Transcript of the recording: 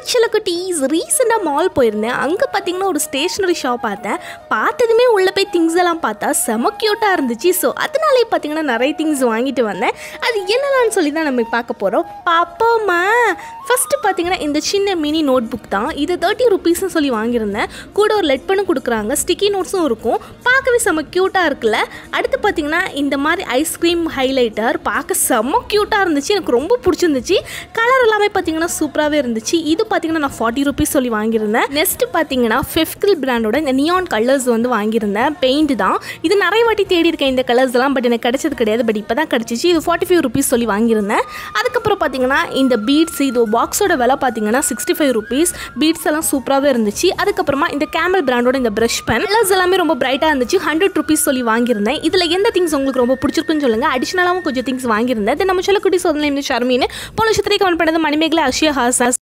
சில குட்டீஸ் ரீசெண்டாக மால் போயிருந்தேன் அங்கே பார்த்தீங்கன்னா ஒரு ஸ்டேஷ்னரி ஷாப் பார்த்தேன் பார்த்ததுமே உள்ளே போய் திங்ஸ் எல்லாம் பார்த்தா செம க்யூட்டாக இருந்துச்சு ஸோ அதனாலே பார்த்தீங்கன்னா நிறைய திங்ஸ் வாங்கிட்டு வந்தேன் அது என்னலான்னு சொல்லி தான் நம்ம பார்க்க போகிறோம் பாப்போமா ஃபஸ்ட்டு பார்த்தீங்கன்னா இந்த சின்ன மினி நோட் புக் தான் இது தேர்ட்டி ருபீஸ்னு சொல்லி வாங்கியிருந்தேன் கூட ஒரு லெட் பண்ணும் கொடுக்குறாங்க ஸ்டிக்கி நோட்ஸும் இருக்கும் பார்க்கவே செம க்யூட்டாக இருக்குல்ல அடுத்து பார்த்தீங்கன்னா இந்த மாதிரி ஐஸ்கிரீம் ஹைலைட்டர் பார்க்க செம்ம க்யூட்டாக இருந்துச்சு எனக்கு ரொம்ப பிடிச்சிருந்துச்சு கலர் எல்லாமே பார்த்தீங்கன்னா சூப்பராகவே இருந்துச்சு இது பார்த்தீங்கன்னா நான் ஃபார்ட்டி ருபீஸ் சொல்லி வாங்கியிருந்தேன் நெக்ஸ்ட் பார்த்தீங்கன்னா ஃபெஃப்கில் பிராண்டோட இந்த நியான் கலர்ஸ் வந்து வாங்கியிருந்தேன் பெயிண்ட் தான் இது நிறைய வாட்டி தேடி இருக்கேன் இந்த கலர்ஸ் எல்லாம் பட் எனக்கு கிடைச்சது கிடையாது பட் இப்போ தான் கிடச்சிச்சு இது ஃபார்ட்டி ஃபைவ் ருபீஸ் சொல்லி வாங்கியிருந்தேன் அதுக்கப்புறம் பார்த்தீங்கன்னா இந்த பீட்ஸ் இது பாக்ஸோட விலை பார்த்தீங்கன்னா சிக்ஸ்டி ஃபைவ் ருபீஸ் பீட்ஸ் எல்லாம் சூப்பராகவே இருந்துச்சு அதுக்கப்புறமா இந்த கேமல் பிராண்டோட இந்த ப்ரஷ் பென் கலர்ஸ் எல்லாமே ரொம்ப பிரைட்டாக இருந்துச்சு ஹண்ட்ரட் ருபீஸ் சொல்லி வாங்கியிருந்தேன் இதில் எந்த திங்ஸ் உங்களுக்கு ரொம்ப பிடிச்சிருக்குன்னு சொல்லுங்க அடிஷனலாகவும் கொஞ்சம் திங்ஸ் வாங்கியிருந்தேன் தென் நம்ம சொல்ல குட்டி சோதனை இந்த ஷர்மின்னு போன விஷயத்திலே கமெண்ட் பண்ணது மணிமேகலை அஷியா ஹாசா